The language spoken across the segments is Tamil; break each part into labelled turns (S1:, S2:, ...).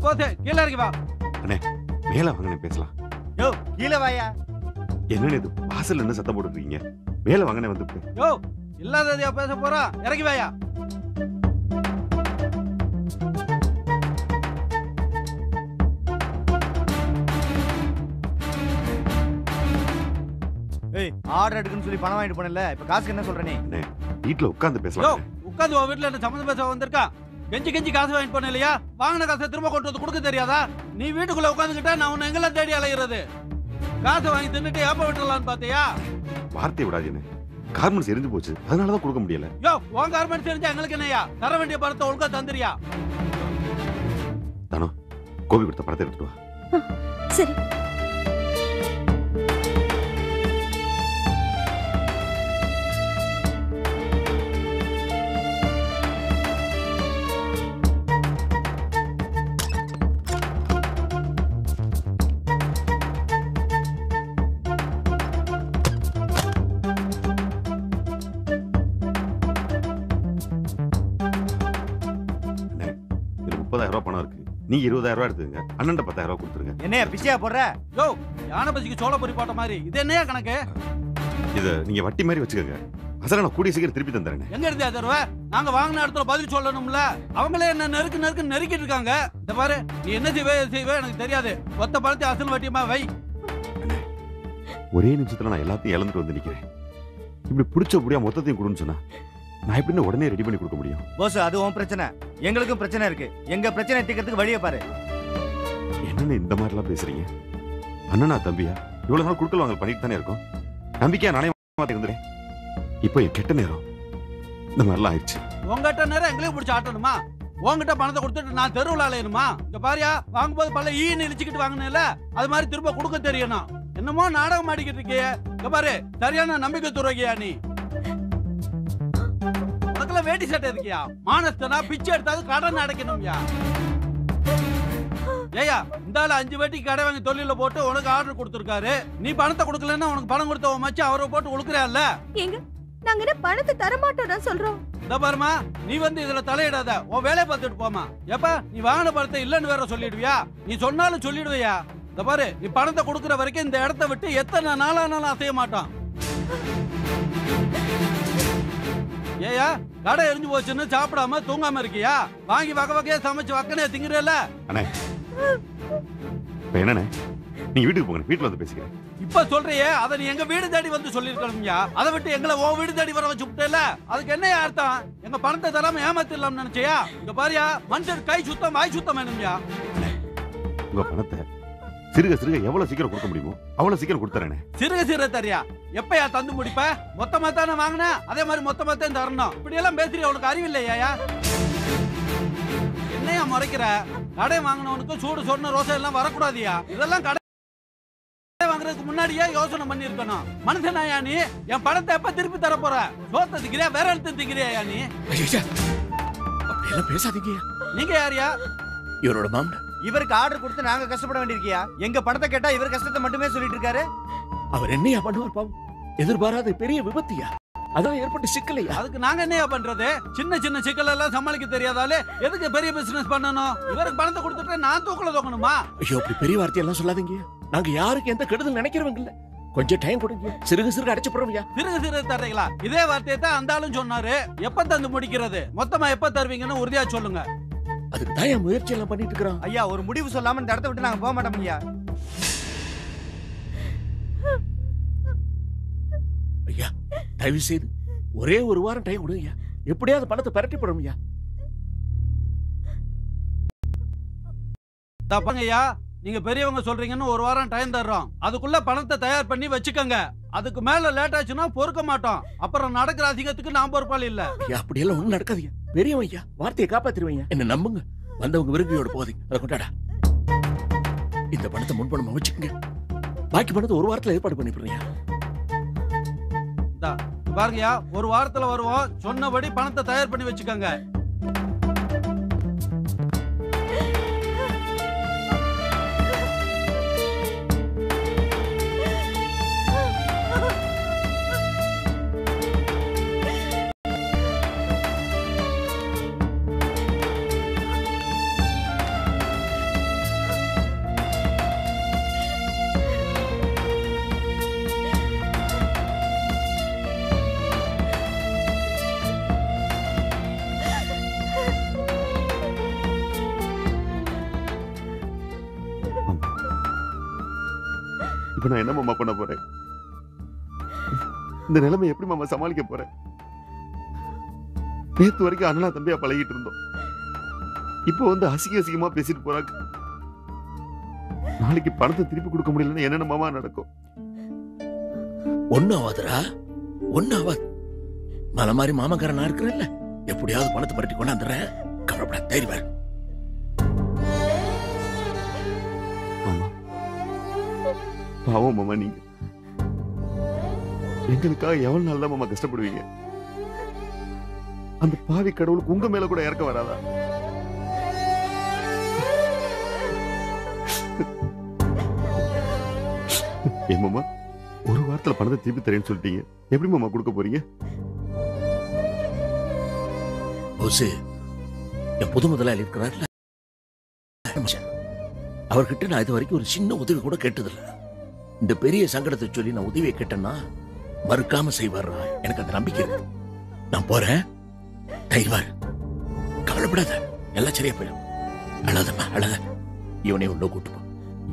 S1: போதே கீழே இறங்கி வா
S2: மேல வாங்க பேசலாம்
S3: யோ கீழே வாயா
S2: என்னன்னு இது வாசல்ல என்ன சத்தம் போட்டுட்டு இருக்கீங்க மேல வாங்கனே வந்து
S1: யோ இல்லாததையா பேச போறா இறங்கி வாயா
S3: ஏய் ஆர்டர் எடுக்குன்னு சொல்லி பணம் வாங்கிட்டு போனல இப்ப காசுக்கு என்ன சொல்ற நீ
S2: வீட்டுல உட்கார்ந்து
S1: யோ
S2: பேசலாம்
S1: உட்காந்து உன் வீட்டுல என்ன சம்மந்தம் பேச வந்திருக்கா கெஞ்சி கெஞ்சி காசு வாங்கிட்டு போன இல்லையா வாங்கின காசை திரும்ப கொண்டு வந்து கொடுக்க தெரியாதா நீ வீட்டுக்குள்ள உட்காந்துக்கிட்டா நான் உன்னை எங்கெல்லாம் தேடி அலையிறது காசை வாங்கி தின்னுட்டு ஏப்ப விட்டுலான்னு பாத்தியா
S2: வார்த்தை விடாதீங்க கார்மெண்ட்ஸ் எரிஞ்சு போச்சு அதனாலதான் கொடுக்க முடியல
S1: யோ உன் கார்மெண்ட் தெரிஞ்சா எங்களுக்கு என்னையா தர வேண்டிய பணத்தை ஒழுங்கா தந்துரியா
S2: தானோ கோபி கொடுத்த படத்தை எடுத்துட்டு வா
S4: சரி
S2: இதுல முப்பதாயிரம் ரூபாய் பணம் இருக்கு நீங்க இருபதாயிரம் ரூபாய் எடுத்துங்க அண்ணன் பத்தாயிரம் ரூபாய் கொடுத்துருங்க
S3: என்னையா பிச்சையா போடுற
S1: யோ யானை பசிக்கு சோள பொரி போட்ட மாதிரி இது என்னையா கணக்கு
S2: இத நீங்க வட்டி மாதிரி வச்சுக்கோங்க அசல நான் கூடிய சீக்கிரம் திருப்பி தந்துறேன்
S1: எங்க இருந்தே தருவ நாங்க வாங்கின இடத்துல பதில் சொல்லணும்ல அவங்களே என்ன நெருக்கு நெருக்கு நெருக்கிட்டு இருக்காங்க இந்த பாரு நீ என்ன செய்வே எது செய்வே எனக்கு தெரியாது ஒத்த பழத்தை அசல் வட்டியமா வை
S2: ஒரே நிமிஷத்துல நான் எல்லாத்தையும் இழந்துட்டு வந்து நிக்கிறேன் இப்படி பிடிச்ச முடியா மொத்தத்தையும் கொடுன்னு சொன்னா நான் எப்படின்னு உடனே ரெடி பண்ணி கொடுக்க முடியும்
S3: போஸ் அது உன் பிரச்சனை எங்களுக்கும் பிரச்சனை இருக்கு எங்க பிரச்சனை தீக்கிறதுக்கு வழியை பாரு
S2: என்னன்னு இந்த மாதிரிலாம் பேசுறீங்க அண்ணனா தம்பியா இவ்வளவு நாள் குடுக்கல் வாங்கல் பண்ணிட்டு தானே இருக்கோம் நம்பிக்கையா நானே இருந்துறேன் இப்போ என் கெட்ட நேரம் இந்த மாதிரிலாம் ஆயிடுச்சு
S1: உங்ககிட்ட நேரம் எங்களையும் பிடிச்சி ஆட்டணுமா உங்ககிட்ட பணத்தை கொடுத்துட்டு நான் தெருவில் அலையணுமா இங்க பாரியா வாங்கும்போது பல ஈன்னு இழிச்சுக்கிட்டு வாங்கினேல அது மாதிரி திரும்ப கொடுக்க தெரியணும் என்னமோ நாடகம் ஆடிக்கிட்டு இருக்கியே இங்க பாரு சரியான நம்பிக்கை துறகியா நீ உனக்குள்ள வேட்டி சட்டை இருக்கியா மானஸ்தனா பிச்சை எடுத்தாவது கடன் அடைக்கணும்யா ஏயா இந்த ஆளு அஞ்சு வேட்டிக்கு கடை வாங்கி தொழில போட்டு உனக்கு ஆர்டர் கொடுத்துருக்காரு நீ பணத்தை கொடுக்கலன்னா உனக்கு பணம் கொடுத்த உன் மச்சான் அவரை போட்டு உழுக்குறான்ல
S4: எங்க நாங்க என்ன பணத்தை தர மாட்டோம்னா சொல்றோம்
S1: இந்த பாருமா நீ வந்து இதுல தலையிடாத உன் வேலையை பார்த்துட்டு போமா எப்ப நீ வாங்கின பணத்தை இல்லைன்னு வேற சொல்லிடுவியா நீ சொன்னாலும் சொல்லிடுவியா இந்த பாரு நீ பணத்தை கொடுக்குற வரைக்கும் இந்த இடத்த விட்டு எத்தனை நாளானாலும் அசைய மாட்டான் ஏயா கடை எரிஞ்சு போச்சுன்னு சாப்பிடாம தூங்காம இருக்கியா வாங்கி வகை வகையா சமைச்சு வக்கனையா திங்கிறல்ல
S2: இப்ப என்னண்ணே நீங்க வீட்டுக்கு போங்க வீட்டுல வந்து பேசிக்கிறேன்
S1: இப்ப சொல்றியே அதை நீ எங்க வீடு தேடி வந்து சொல்லிருக்கணும்யா அதை விட்டு எங்களை உன் வீடு தேடி வர வச்சு விட்டல அதுக்கு என்ன அர்த்தம் எங்க பணத்தை தராம ஏமாத்திடலாம்னு நினைச்சியா இங்க பாரியா மனுஷன் கை சுத்தம் வாய் சுத்தம் வேணும்யா
S2: உங்க பணத்தை சிறுக சிறுக எவ்வளவு சீக்கிரம் கொடுக்க முடியுமோ அவ்வளவு சீக்கிரம் கொடுத்துறேனே
S1: சிறுக சிறுக தரியா எப்பயா தந்து முடிப்ப மொத்தமா தானே வாங்கின அதே மாதிரி மொத்தமா தான் தரணும் இப்படி எல்லாம் பேசுறியா உனக்கு அறிவில்லையா என்னையா முறைக்கிற கடை வாங்கினவனுக்கு சூடு சொன்ன ரோசை எல்லாம் வரக்கூடாதியா இதெல்லாம் கடை வாங்குறதுக்கு முன்னாடியே யோசனை பண்ணி இருக்கணும் மனுஷனாயா நீ என் பணத்தை எப்ப திருப்பி தர போற சோத்த திக்கிறியா வேற எழுத்து திக்கிறியா நீ
S5: ஐயா அப்படியெல்லாம் பேசாதீங்க
S1: நீங்க யாரியா
S5: இவரோட மாமன்
S3: இவருக்கு ஆர்டர் கொடுத்து நாங்க கஷ்டப்பட வேண்டியிருக்கியா எங்க பணத்தை கேட்டா இவர் கஷ்டத்தை மட்டுமே சொல்லிட்டு இருக்காரு
S5: அவர் என்னையா பண்ணுவார் பாவம் எதிர்பாராத பெரிய விபத்தியா அதான் ஏற்பட்ட சிக்கலையா
S1: அதுக்கு நாங்க என்னையா பண்றது சின்ன சின்ன சிக்கல் எல்லாம் சமாளிக்க தெரியாதாலே எதுக்கு பெரிய பிசினஸ் பண்ணணும் இவருக்கு பணத்தை கொடுத்துட்டு நான் தூக்கல தூக்கணுமா
S5: ஐயோ அப்படி பெரிய வார்த்தையெல்லாம் சொல்லாதீங்க நாங்க யாருக்கு எந்த கெடுதல் நினைக்கிறவங்க இல்ல கொஞ்சம் டைம் கொடுங்க சிறுக சிறுக அடைச்சு போறோம்யா
S1: சிறுக சிறுக தர்றீங்களா இதே வார்த்தையை தான் அந்த ஆளும் சொன்னாரு எப்ப தந்து முடிக்கிறது மொத்தமா எப்ப தருவீங்கன்னு உறுதியா சொல்லுங்க
S5: அதுக்கு தான் என் முயற்சி எல்லாம் பண்ணிட்டு இருக்கிறோம்
S3: ஐயா ஒரு முடிவு சொல்லாம இந்த இடத்த விட்டு நாங்க போக மாட்டோம் ஐயா
S5: ஐயா தயவு செய்து ஒரே ஒரு வாரம் டைம் கொடுங்க எப்படியாவது பணத்தை பரட்டி போடும்யா
S1: தப்பாங்கய்யா நீங்க பெரியவங்க சொல்றீங்கன்னு ஒரு வாரம் டைம் தர்றோம் அதுக்குள்ள பணத்தை தயார் பண்ணி வச்சுக்கோங்க அதுக்கு மேல லேட் ஆச்சுன்னா பொறுக்க மாட்டோம் அப்புறம் நடக்கிற அதிகத்துக்கு நான் பொறுப்பாளி இல்ல
S5: ஐயா அப்படியெல்லாம் ஒண்ணும் நடக்காதீங்க பெரியவன் ஐயா வார்த்தையை காப்பாத்திருவீங்க என்ன நம்புங்க வந்தவங்க விரும்பியோட போதீங்க அதை கொண்டாடா இந்த பணத்தை முன்பணமா வச்சுக்கோங்க பாக்கி பணத்தை ஒரு வாரத்துல ஏற்பாடு பண்ணி போறீங்க
S1: பாருங்கய்யா ஒரு வாரத்துல வருவோம் சொன்னபடி பணத்தை தயார் பண்ணி வச்சுக்கோங்க
S2: இப்ப நான் என்ன மாமா பண்ண போறேன் இந்த நிலைமை எப்படி மாமா சமாளிக்க போறேன் நேத்து வரைக்கும் அண்ணா தம்பியா பழகிட்டு இருந்தோம் இப்போ வந்து அசிங்க அசிங்கமா பேசிட்டு போறாங்க நாளைக்கு பணத்தை திருப்பி கொடுக்க முடியலன்னா என்னென்ன மாமா நடக்கும்
S5: ஒன்னும் ஆகாதுடா ஒன்னும் ஆகாது மலை மாதிரி மாமக்காரன் நான் இருக்கிறேன்ல எப்படியாவது பணத்தை பரட்டி கொண்டாந்துடுறேன் கவலைப்பட தைரியம் இரு.
S2: மாமா பாவம் மாமா நீங்க எங்களுக்காக எவ்வளவு நாள் தான் மாமா கஷ்டப்படுவீங்க அந்த பாவி கடவுளுக்கு உங்க மேல கூட இறக்க வராதா ஏன் மாமா ஒரு வாரத்துல பணத்தை திருப்பி தரேன்னு சொல்லிட்டீங்க எப்படி மாமா கொடுக்க போறீங்க
S5: போசு என் புது முதலாளி இருக்கிறார்ல மச்சான். அவர்கிட்ட நான் இது வரைக்கும் ஒரு சின்ன உதவி கூட கேட்டதில்ல இந்த பெரிய சங்கடத்தை சொல்லி நான் உதவியை கேட்டேன்னா மறுக்காம செய்வாரா எனக்கு அந்த நம்பிக்கை இருக்கு நான் போறேன் தைரியமா இரு. கவலைப்படாத எல்லாம் சரியா போயிடும் அழாதம்மா அழாத இவனை உள்ள கூட்டு போ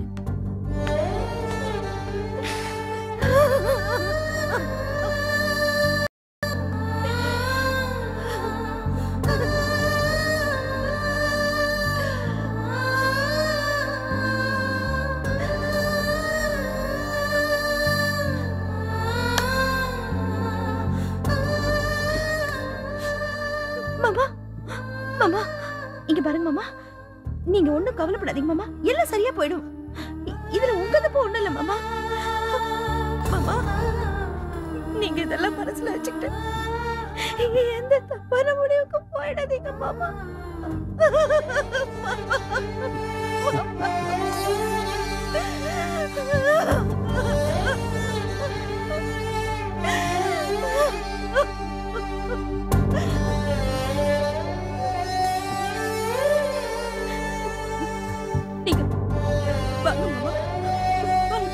S4: மாமா மாமா இங்க பாருங்க மாமா நீங்க ஒண்ணும் கவலைப்படாதீங்க மாமா எல்லாம் சரியா போயிடும் இ- இதுல உங்க தப்பு ஒண்ணும் இல்ல மாமா மாமா நீங்க இதெல்லாம் மனசுல வச்சுக்கிட்டு எந்த தப்பான முடிவுக்கு போயிடாதீங்க மாமா நீங்க வாங்க மாமா வாங்க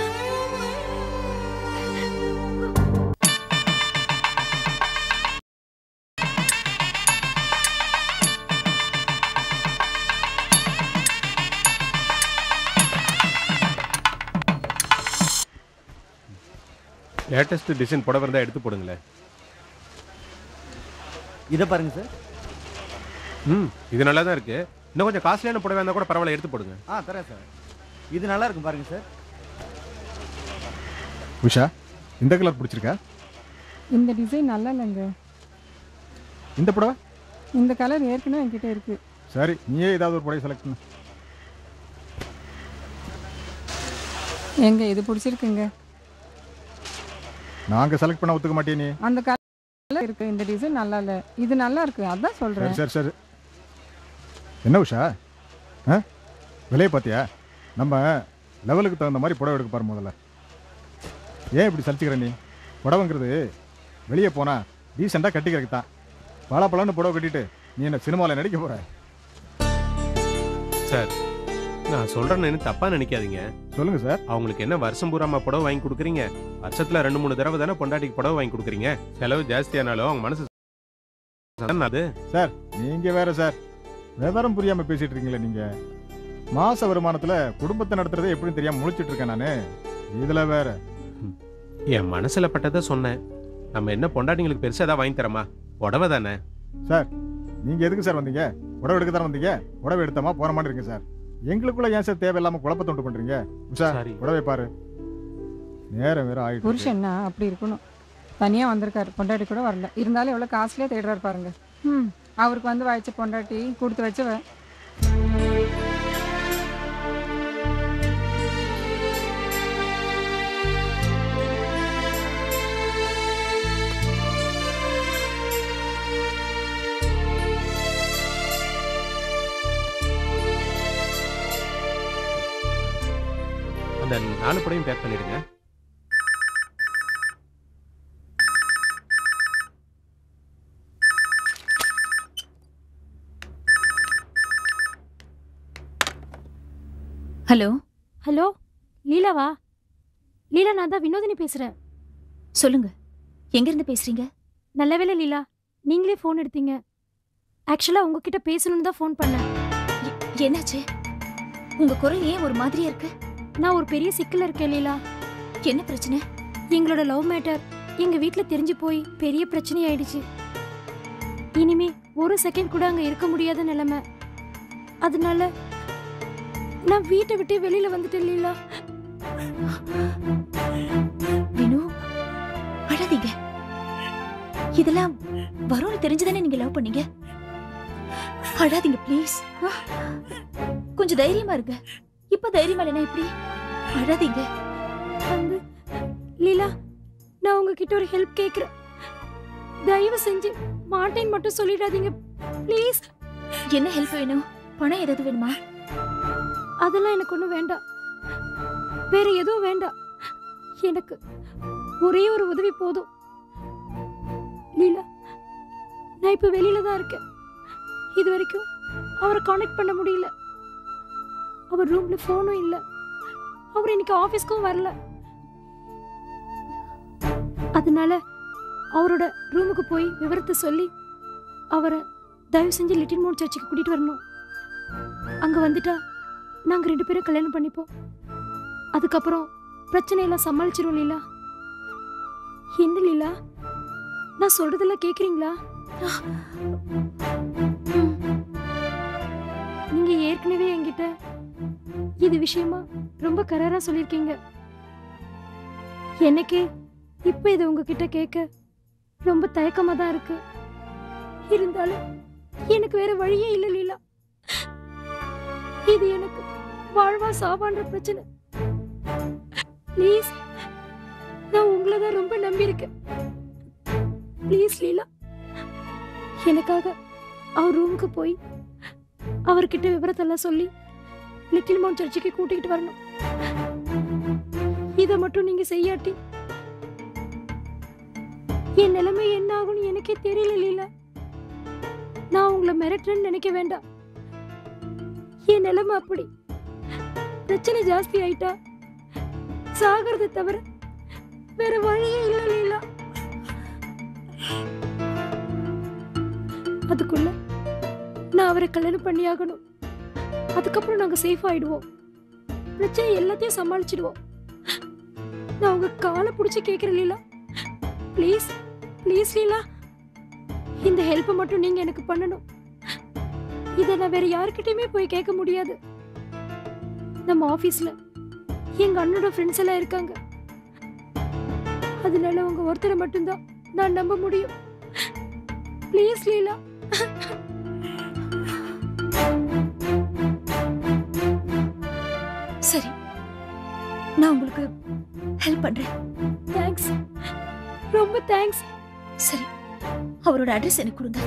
S6: லேட்டஸ்ட் டிசைன் புடவை இருந்தால் எடுத்து போடுங்களேன்
S3: இதை பாருங்க சார்
S6: ம் இது நல்லா தான் இருக்கு இன்னும் கொஞ்சம் காஸ்ட்லியான புடவை இருந்தால் கூட பரவாயில்ல எடுத்து போடுங்க
S3: ஆ தரேன் சார் இது நல்லா இருக்கும் பாருங்க சார்
S7: உஷா இந்த கலர் பிடிச்சிருக்கா
S8: இந்த டிசைன் நல்லா இல்லைங்க
S7: இந்த புடவை
S8: இந்த கலர் ஏற்கனவே என்கிட்ட இருக்கு
S7: சரி நீயே ஏதாவது ஒரு புடவை செலக்ட் பண்ணு
S8: எங்க இது பிடிச்சிருக்குங்க
S7: நாங்க செலக்ட் பண்ண ஒத்துக்க மாட்டே நீ
S8: அந்த கலர் இருக்கு இந்த டிசைன் நல்லா இல்ல இது நல்லா இருக்கு அதான்
S7: சரி
S8: சொல்றேன்
S7: சரி சரி என்ன உஷா ஆ விலையை பார்த்தியா நம்ம லெவலுக்கு தகுந்த மாதிரி புடவை எடுக்க பாரு முதல்ல ஏன் இப்படி சலிச்சுக்கிற நீ புடவைங்கிறது வெளியே போனா டீசெண்டாக கட்டிக்கிறதுக்கு தான் பல பலன்னு புடவை கட்டிட்டு நீ என்ன சினிமாவில் நடிக்க போற
S6: சார் நான் சொல்கிறேன்னு தப்பாக நினைக்காதீங்க
S7: சொல்லுங்க சார்
S6: அவங்களுக்கு என்ன வருஷம் பூராமா புடவை வாங்கி கொடுக்குறீங்க வருஷத்துல ரெண்டு மூணு தடவை தானே பொண்டாட்டிக்கு புடவை வாங்கி கொடுக்குறீங்க செலவு ஜாஸ்தியானாலும் அவங்க மனசு தானே அது
S7: நீங்க வேற சார் விவரம் புரியாம பேசிட்டு இருக்கீங்களே நீங்க மாச வருமானத்துல குடும்பத்தை நடத்துறதே எப்படின்னு தெரியாம முழிச்சிட்டு இருக்கேன் நானு இதுல வேற
S6: என் மனசுல பட்டதை சொன்னேன் நம்ம என்ன பொண்டாட்டிங்களுக்கு பெருசா ஏதாவது வாங்கி தரமா புடவை தானே
S7: நீங்க எதுக்கு சார் வந்தீங்க உடவை எடுக்க தானே வந்தீங்க உடவை எடுத்தமா போற மாதிரி இருக்கு சார் எங்களுக்குள்ள ஏன் சார் தேவையில்லாம குழப்பத்தை உண்டு பண்றீங்க உஷா
S6: சாரி
S7: உடவை பாரு நேரம் வேற ஆயிட்டு இருக்கு.
S8: புருஷன்னா அப்படி இருக்கணும் தனியா வந்திருக்காரு பொண்டாட்டி கூட வரல இருந்தாலும் எவ்வளவு காசுலயே தேடுறாரு பாருங்க ம் அவருக்கு வந்து வாய்ச்ச பொண்டாட்டி கொடுத்து வச்சவ
S6: அந்த நாலு படையும் பேக் பண்ணிடுங்க
S9: ஹலோ ஹலோ லீலாவா லீலா நான் தான் வினோதினி பேசுறேன்
S4: சொல்லுங்க எங்க இருந்து பேசுறீங்க
S9: நல்ல வேளை லீலா நீங்களே ஃபோன் எடுத்தீங்க ஆக்சுவலா உங்ககிட்ட பேசணும்னு தான் ஃபோன் பண்ணேன்
S4: என்னாச்சு உங்க குரல் ஏன் ஒரு மாதிரியா இருக்கு
S9: நான் ஒரு பெரிய சிக்கல்ல இருக்கேன் லீலா
S4: என்ன பிரச்சனை
S9: எங்களோட லவ் மேட்டர் எங்க வீட்ல தெரிஞ்சு போய் பெரிய பிரச்சனை ஆயிடுச்சு இனிமே ஒரு செகண்ட் கூட அங்க இருக்க முடியாத நிலைமை அதனால நான் வீட்டை விட்டு வெளியில வந்துட்டேன் லீலா
S4: வினு அழாதீங்க இதெல்லாம் வரும்னு தெரிஞ்சுதானே நீங்க லவ் பண்ணீங்க அழாதீங்க ப்ளீஸ் கொஞ்சம் தைரியமா இருங்க இப்ப தைரியமா இல்லைன்னா எப்படி அழாதீங்க
S9: வந்து லீலா நான் உங்ககிட்ட ஒரு ஹெல்ப் கேக்குறேன் தயவு செஞ்சு மாட்டேன்னு மட்டும் சொல்லிடாதீங்க ப்ளீஸ்
S4: என்ன ஹெல்ப் வேணும் பணம் ஏதாவது வேணுமா
S9: அதெல்லாம் எனக்கு ஒன்றும் வேண்டாம் வேற எதுவும் வேண்டாம் எனக்கு ஒரே ஒரு உதவி போதும் லீலா நான் இப்போ வெளியில தான் இருக்கேன் இது வரைக்கும் அவரை காண்டாக்ட் பண்ண முடியல அவர் ரூம்ல ஃபோனும் இல்லை அவர் இன்னைக்கு ஆஃபீஸ்க்கும் வரல அதனால அவரோட ரூமுக்கு போய் விவரத்தை சொல்லி அவரை தயவு செஞ்சு லிட்டில் மோன் சர்ச்சுக்கு கூட்டிட்டு வரணும் அங்க வந்துட்டா நாங்க ரெண்டு பேரும் கல்யாணம் பண்ணிப்போம் அதுக்கப்புறம் பிரச்சனை எல்லாம் சமாளிச்சிரும் லீலா என்ன லீலா நான் சொல்றதெல்லாம் கேக்குறீங்களா நீங்க ஏற்கனவே என்கிட்ட இது விஷயமா ரொம்ப கராரா சொல்லியிருக்கீங்க எனக்கு இப்ப இது உங்ககிட்ட கேட்க ரொம்ப தயக்கமா தான் இருக்கு இருந்தாலும் எனக்கு வேற வழியே இல்லை லீலா இது எனக்கு வாழ்வா சாவான்ற பிரச்சனை ப்ளீஸ் நான் உங்களை தான் ரொம்ப நம்பியிருக்கேன் ப்ளீஸ் லீலா எனக்காக அவர் ரூமுக்கு போய் அவர்கிட்ட விவரத்தெல்லாம் சொல்லி லிட்டில் மவுண்ட் சர்ச்சுக்கு கூட்டிகிட்டு வரணும் இதை மட்டும் நீங்க செய்யாட்டி என் நிலைமை என்ன ஆகும்னு எனக்கே தெரியல லீலா நான் உங்களை மிரட்டுறேன்னு நினைக்க வேண்டாம் என் நிலைமை அப்படி பிரச்சனை ஜாஸ்தி ஆயிட்டா சாகிறத தவிர வேற வழியே இல்ல லீலா அதுக்குள்ள நான் அவரை கல்யாணம் பண்ணியாகணும் அதுக்கப்புறம் நாங்க சேஃப் ஆயிடுவோம் பிரச்சனை எல்லாத்தையும் சமாளிச்சிடுவோம் நான் உங்க காலை பிடிச்சி கேட்கிறேன் லீலா ப்ளீஸ் ப்ளீஸ் லீலா இந்த ஹெல்ப்பை மட்டும் நீங்க எனக்கு பண்ணணும் இதை நான் வேற யாருக்கிட்டயுமே போய் கேட்க முடியாது நம்ம ஆபீஸ்ல எங்க அண்ணனோட ஃப்ரெண்ட்ஸ் எல்லாம் இருக்காங்க அதனால உங்க ஒருத்தரை மட்டும்தான் நான் நம்ப முடியும் ப்ளீஸ் லீலா
S4: சரி நான் உங்களுக்கு ஹெல்ப் பண்றேன்
S9: தேங்க்ஸ் ரொம்ப தேங்க்ஸ்
S4: சரி அவரோட அட்ரஸ் எனக்கு கொடுங்க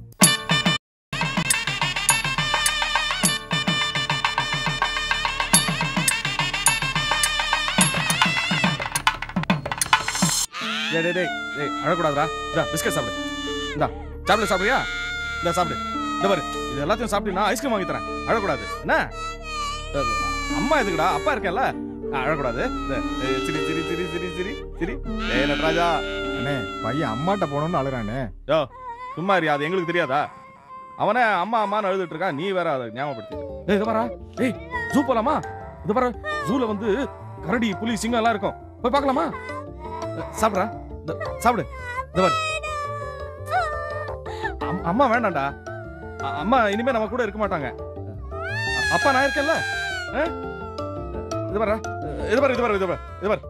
S10: டேய் டேய் டேய் டேய் அழக்கூடாதுடா இந்தா பிஸ்கட் சாப்பிடு இந்தா சாப்பிடு சாப்பிடுறியா இந்த சாப்பிடு இந்த பாரு இது எல்லாத்தையும் சாப்பிட்டு நான் ஐஸ்கிரீம் வாங்கி தரேன் அழக்கூடாது என்ன அஹ், அம்மா எதுக்குடா அப்பா இருக்கேன்ல அஹ், அழக்கூடாது இந்த, ஏய், சிரி சிரி சிரி சிரி சிரி சிரி ஏய் நடராஜா
S7: அண்ணே பையன் அம்மாட்ட போகணும்னு அழுறானே
S10: யோ சும்மா இரு அது எங்களுக்கு தெரியாதா அவனே அம்மா அம்மான்னு அழுதுட்டு இருக்கான் நீ வேற அதை ஞாபகப்படுத்திட்டு ஏய் இது பாரா ஏய் ஜூ போலாமா இது பாரு ஜூல வந்து கரடி புலி சிங்கம் எல்லாம் இருக்கும் போய் பார்க்கலாமா அஹ், சாப்பிடுறா இந்த, சாப்பிடு இந்த பாரு அம்- அம்மா வேண்டாம்டா அ- அம்மா இனிமே நம்ம கூட இருக்க மாட்டாங்க அ- அப்பா நான் இருக்கேன்ல அஹ்? இது பாரு இது பாரு இது பாரு இது பாரு இது பாரு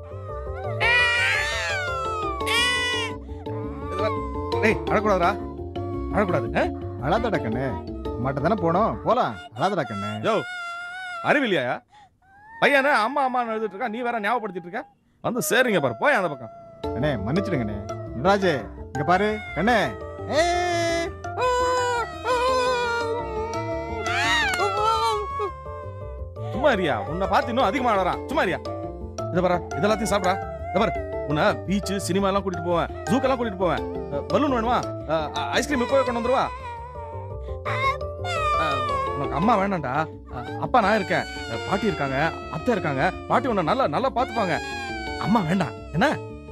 S10: இது பாரு. ஏய் அழக்கூடாதுடா அழக்கூடாது அஹ்?
S7: அழாதடா கண்ணு அம்மாட்ட தானே போனோம் போலாம் அழாதடா கண்ணு
S10: யோ அறிவில்லையா பையனே அம்மா அம்மான்னு எழுதிட்டு இருக்கா நீ வேற ஞாபகப்படுத்திட்டு இருக்க வந்து சரிங்க பாரு போய் அந்த பக்கம்
S7: அண்ணே மன்னிச்சிடுங்கண்ணே நடராஜே இங்க பாரு கண்ணே
S10: சும்மா இருயா உன்னை பார்த்து இன்னும் அதிகமா அழறான் சும்மா இருயா இத பாரு இதெல்லாத்தையும் சாப்பிடா இத பாரு உன்னை பீச் சினிமா எல்லாம் கூட்டிட்டு போவேன் ஜூக்கெல்லாம் கூட்டிட்டு போவேன் பலூன் வேணுமா ஐஸ்கிரீம் இப்போவே கொண்டு வந்துருவா அஹ், உனக்கு அம்மா வேண்டாம்டா அஹ், அப்பா நான் இருக்கேன் அஹ், பாட்டி இருக்காங்க அத்தை இருக்காங்க பாட்டி உன்னை நல்லா நல்லா பாத்துப்பாங்க அம்மா வேண்டாம் என்ன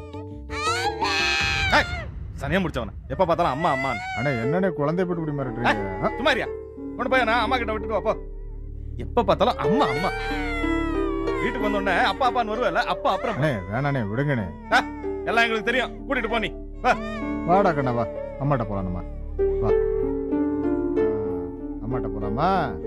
S10: ஏய், சனியா முடிச்சவன எப்ப பார்த்தாலும் அம்மா அம்மா
S7: அண்ணே என்னண்ணே குழந்தை போட்டு இப்படி மிரட்டுறீங்க ஆ,
S10: சும்மா இருயா கொண்டு போய் நான் அம்மா கிட்ட விட்டுட்டு வா போ எப்ப பார்த்தாலும் அம்மா அம்மா வீட்டுக்கு வந்த உடனே அப்பா அப்பான்னு வருவல அப்பா அப்புறம்
S7: அண்ணே வேணாண்ணே விடுங்கண்ணே
S10: எல்லாம் எங்களுக்கு தெரியும் கூட்டிட்டு போ நீ
S7: வாடா கண்ணா வா அம்மாட்ட போலாம் நம்ம வா ஆ, அம்மாட்ட போலாமா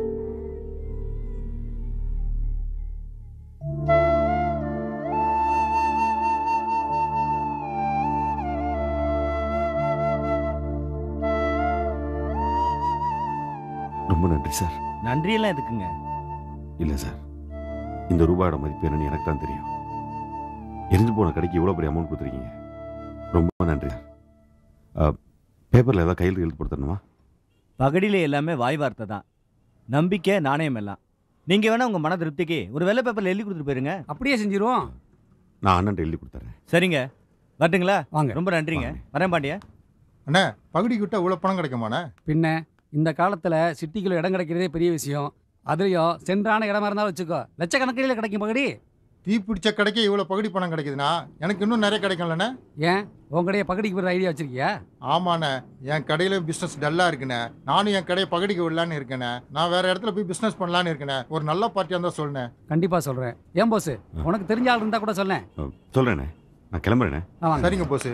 S2: ரொம்ப நன்றி சார்
S3: நன்றியெல்லாம் எதுக்குங்க
S2: இல்லை சார் இந்த ரூபாயோட மதிப்பு என்னன்னு எனக்கு தான் தெரியும் எரிஞ்சு போன கடைக்கு இவ்வளோ பெரிய அமௌண்ட் கொடுத்துருக்கீங்க ரொம்ப நன்றி சார் பேப்பரில் ஏதாவது கையில் எழுத்து கொடுத்துடணுமா
S3: பகடியில எல்லாமே வாய் வார்த்தை தான் நம்பிக்கை நாணயம் எல்லாம் நீங்க வேணா உங்க மன திருப்திக்கு ஒரு வெள்ளை பேப்பர்ல எழுதி கொடுத்துட்டு போயிருங்க
S11: அப்படியே செஞ்சிருவோம்
S2: நான் அண்ணன் எழுதி கொடுத்துறேன்
S3: சரிங்க வரட்டுங்களா
S11: வாங்க
S3: ரொம்ப நன்றிங்க வரேன் பாண்டியா
S7: அண்ணே பகுடிக்கு விட்டா இவ்வளோ பணம் கிடைக்குமாண்ணே
S11: பின்ன இந்த காலத்துல சிட்டிக்குள்ள இடம் கிடைக்கிறதே பெரிய விஷயம் அதுலயும் சென்றான இடமா இருந்தாலும் வச்சுக்கோ லட்சக்கணக்கில் கிடைக்கும் பகடி
S7: தீ பிடிச்ச கடைக்கே இவ்வளோ பகுடி பணம் கிடைக்குதுண்ணா எனக்கு இன்னும் நிறைய கிடைக்கும்லண்ணே
S11: ஏன் உன் கடையை பகடிக்கு போகிற ஐடியா வச்சிருக்கியா
S7: ஆமாண்ணே என் கடையில பிஸ்னஸ் டல்லாக இருக்குண்ணே நானும் என் கடையை பகுடிக்கு விடலான்னு இருக்கேண்ணே நான் வேற இடத்துல போய் பிஸ்னஸ் பண்ணலான்னு இருக்கேண்ணே ஒரு நல்ல பார்ட்டியாக இருந்தால் சொல்லுண்ணே
S11: கண்டிப்பா சொல்றேன் ஏன் போஸ் உனக்கு தெரிஞ்ச ஆள் இருந்தா கூட சொல்லேன்
S2: சொல்கிறேண்ணே நான் கிளம்புறேண்ணே
S11: ஆமாங்க
S7: சரிங்க போஸ்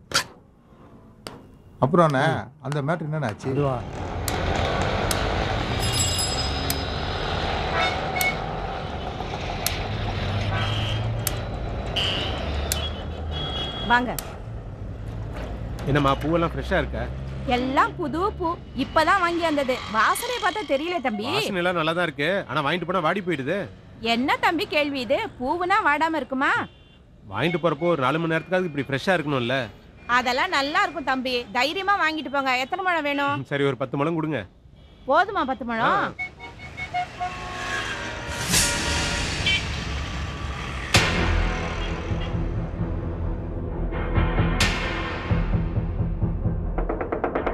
S7: அப்புறம் அண்ணே அந்த மேட்ரு என்னண்ணே ஆச்சு
S11: அதுவா
S12: வாங்க
S6: என்னம்மா பூவெல்லாம் ஃப்ரெஷ்ஷாக இருக்கா
S12: எல்லாம் புது பூ இப்பதான் வாங்கி வந்தது வாசனை பார்த்தா தெரியல தம்பி
S6: வாசனை எல்லாம் நல்லா தான் இருக்கு ஆனா வாங்கிட்டு போனா வாடி போயிடுது
S12: என்ன தம்பி கேள்வி இது பூவுனா வாடாம இருக்குமா
S6: வாங்கிட்டு போறப்போ ஒரு நாலு மணி நேரத்துக்காவது இப்படி ஃப்ரெஷ்ஷாக இருக்கணும்ல
S12: அதெல்லாம் நல்லா இருக்கும் தம்பி தைரியமா வாங்கிட்டு போங்க எத்தனை முழம் வேணும்
S6: சரி ஒரு பத்து முழம் கொடுங்க
S12: போதுமா பத்து முழம்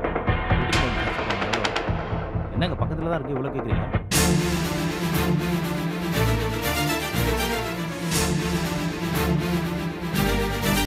S3: என்னங்க பக்கத்துல தான் இருக்கு இவ்வளவு கேக்குறீங்க